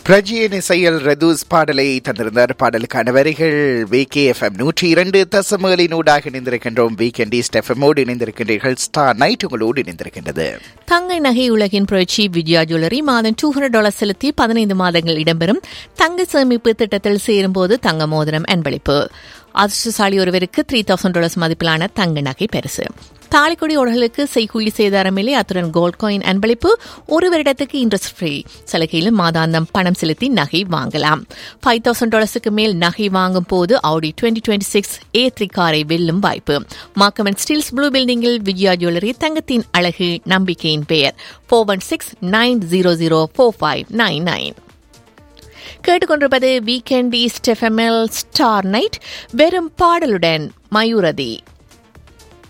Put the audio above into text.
பிரஜியின் இசையில் ரெதூஸ் பாடலை தந்திருந்தார் பாடலுக்கான வரிகள் வி கே எஃப் எம் நூற்றி இரண்டு தசமகளினூடாக இணைந்திருக்கின்றோம் வீக்கெண்ட் ஈஸ்ட் எஃப்எம்மோடு இணைந்திருக்கின்றீர்கள் ஸ்டார் நைட் உங்களோடு இணைந்திருக்கின்றது தங்க நகை உலகின் புரட்சி விஜயா ஜுவல்லரி மாதம் டூ ஹண்ட்ரட் டாலர் செலுத்தி பதினைந்து மாதங்கள் இடம்பெறும் தங்க சேமிப்பு திட்டத்தில் சேரும்போது தங்க மோதிரம் அன்பளிப்பு அதிர்ஷ்டசாலி ஒருவருக்கு த்ரீ தௌசண்ட் டாலர்ஸ் மதிப்பிலான தங்க நகை பரிசு தாலிக்கொடி ஓடர்களுக்கு செய்கூலி சேதாரமில்லை அத்துடன் கோல்ட் காயின் அன்பளிப்பு ஒரு வருடத்துக்கு இன்ட்ரெஸ்ட் ஃப்ரீ சலுகையில் மாதாந்தம் பணம் செலுத்தி நகை வாங்கலாம் ஃபைவ் தௌசண்ட் டாலர்ஸுக்கு மேல் நகை வாங்கும் போது Audi twenty twenty six A three காரை வெல்லும் வாய்ப்பு மார்க்கம் அண்ட் ஸ்டீல்ஸ் ப்ளூ பில்டிங்கில் விஜயா ஜுவல்லரி தங்கத்தின் அழகு நம்பிக்கையின் பெயர் four one six nine zero zero four five nine nine கேட்டுக்கொண்டிருப்பது வீக்கெண்ட் ஈஸ்ட் எஃப்எம்எல் ஸ்டார் நைட் வெறும் பாடலுடன் மயூரதி